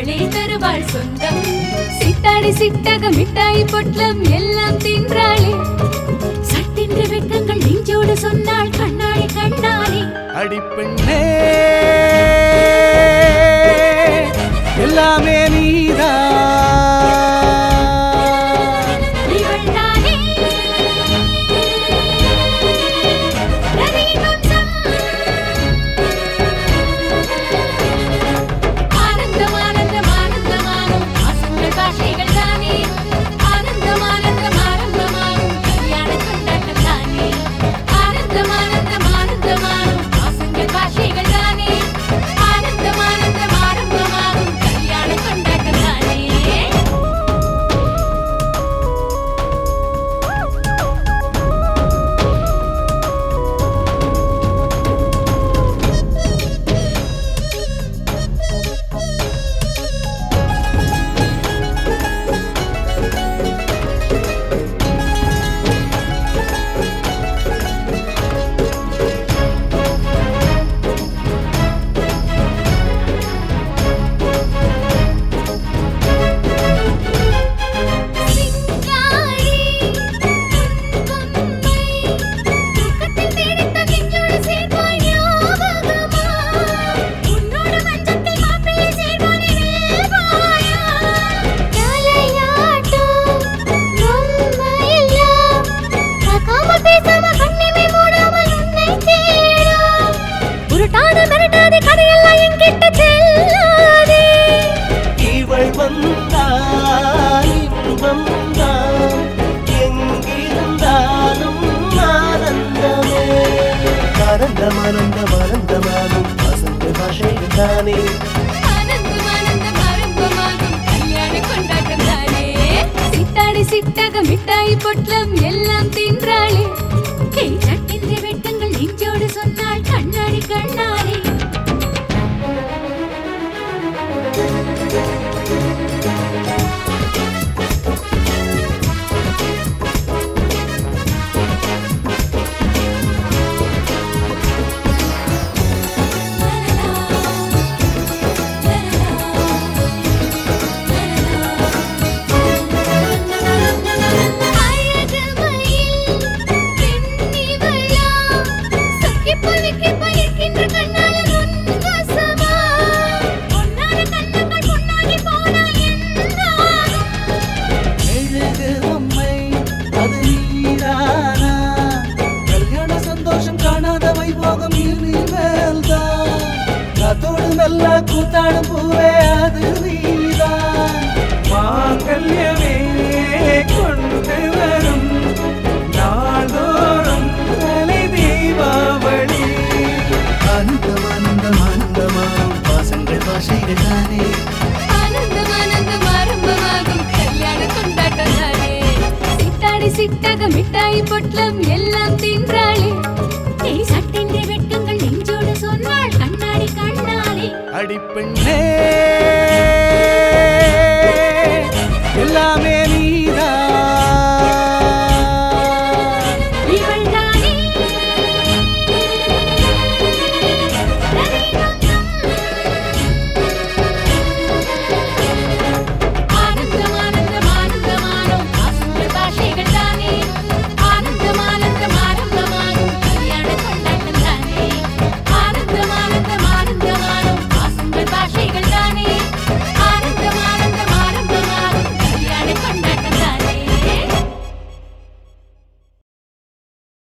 தானே தருவாள் சொந்தம் சிட்டாடி சிட்டக மிட்டாய் பொட்லம் எல்லாம் தின்றாளே சட்டென்று வெட்கங்கள் நெஞ்சோடு சொன்னாள் கண்ணாடி கண்ணாடி அடிப்பெண்ணே எல்லாமே நீதான் இவள் தானே ரவியின் வம்சம். ஆனந்தம் ஆனந்தம் ஆனந்தமாகும் ஆசங்கள் பாஷைகள் தானே ஆனந்தம் ஆனந்தம் ஆனந்தமாகும் கல்யாண கொண்டாட்டம் தானே ஆனந்தம் ஆனந்தம் ஆனந்தமாகும் ஆசங்கள் பாஷைகள் தானே ஆனந்தம் ஆனந்தம் ஆரம்பமாகும் கல்யாண கொண்டாட்டம் தானே சிங்காரி பொம்மை தூக்கத்தில் தேடித்த நெஞ்சோடு சேர்ப்பாய் ஞாபகமா உன்னோட மஞ்சத்தில் மாப்பிள்ளை சேர்வானே நில்வாயா தலையாட்டம் பொம்மையெல்லாம் பார்க்காமல் பேசாம கண்ணிமை மூடாமல் உன்னை தேடும் உருட்டாத மிரட்டாத கதையெல்லாம் என்கிட்ட செல்லாதே இவள் வந்தால் இன்பம் தான் எங்கிருந்தாலும் ஆனந்தமே ஆனந்தம் ஆனந்தம் ஆனந்தமாகும் வசந்த பாஷை தானே ஆனந்தம் ஆனந்தம் ஆரம்பமாகும் கல்யாண கொண்டாட்டம் தானே சித்தாடி சிட்டாக மிட்டாய் பொட்லம் எல்லாம் தின்றாளே கை சட்டின்ற வெட்டங்கள் நெஞ்சோடு சொன்னாள் கண்ணாடி கண்ணாடி அழகுமயில் பெண்ணிவளா சொக்கிப் பழுக்கிப் பயிர்க்கின்ற கண்ணாளன் உன் வசமா பொன்னான கண்ணங்கள் பொன்னாகி போனால் என்னாகும் எழுது உம்மை அது நீரானா கல்யாண சந்தோஷம் காணாத வைபோகம் இனிமேல்தான் காத்தோடு நல்ல கூத்தாடும் பூவே அது நீதான் மாங்கல்யமே கொண்டு வரும் நாள்தோறும் தலை தீபாவளி ஆனந்தம் ஆனந்தம் ஆனந்தமாம் வாசங்கள் பாஷைகள் தானே ஆனந்தம் ஆனந்தம் ஆரம்பமாகும் கல்யாண கொண்டாட்டம் தானே சிட்டாடி சிட்டாக மிட்டாய் பொட்லம் எல்லாம் தின்றாளே ஏய் சட்டென்ற வெட்கங்கள் நெஞ்சோடு சொன்னாள் கண்ணாடி கண்ணாடி அடிப்பெண்ணே